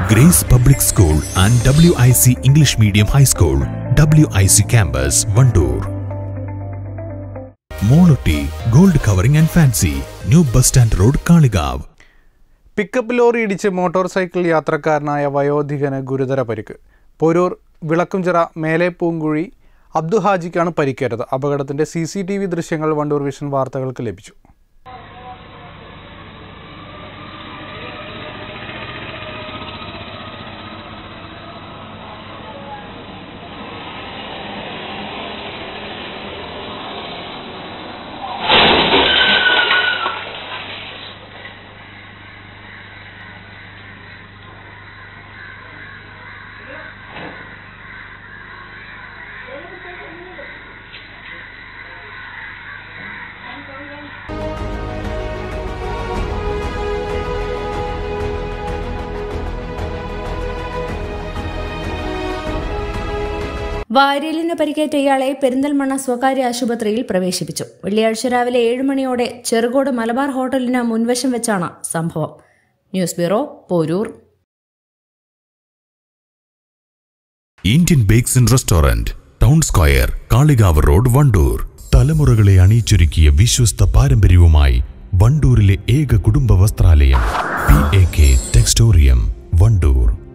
grace public school and W I C English medium high school W I C campus Wandoor Molutty gold covering and fancy new bus stand road Kalikavu pickup lorry ഇടിച്ച് motor cycle യാത്രക്കാരനായ വയോധികന് ഗുരുതര പരിക്ക് പൊരൂർ വിളക്കുംചിറ മേലെ പൂങ്കുഴി അബ്ദു ഹാജിക്കാണ് പരിക്കേറ്റത് അപകടത്തിന്റെ C C T V ദൃശ്യങ്ങൾ Wandoor vision വാർത്തകൾക്ക് ലഭിച്ചു വാര്യലിന് പരിക്കേറ്റ ഇയാളെ പെരിന്തൽമണ്ണ സ്വകാര്യ ആശുപത്രിയിൽ പ്രവേശിപ്പിച്ചു വെള്ളിയാഴ്ച രാവിലെ ഏഴ് മണിയോടെ ചെറുകോട് മലബാർ ഹോട്ടലിന് മുൻവശം വെച്ചാണ് സംഭവം news bureau Poroor Indian bakes and restaurant town square Kalikavu road Wandoor തലമുറകളെ അണിയിച്ചൊരുക്കിയ വിശ്വസ്ത പാരമ്പര്യവുമായി വണ്ടൂരിലെ ഏക കുടുംബ വസ്ത്രാലയം P A K textorium Wandoor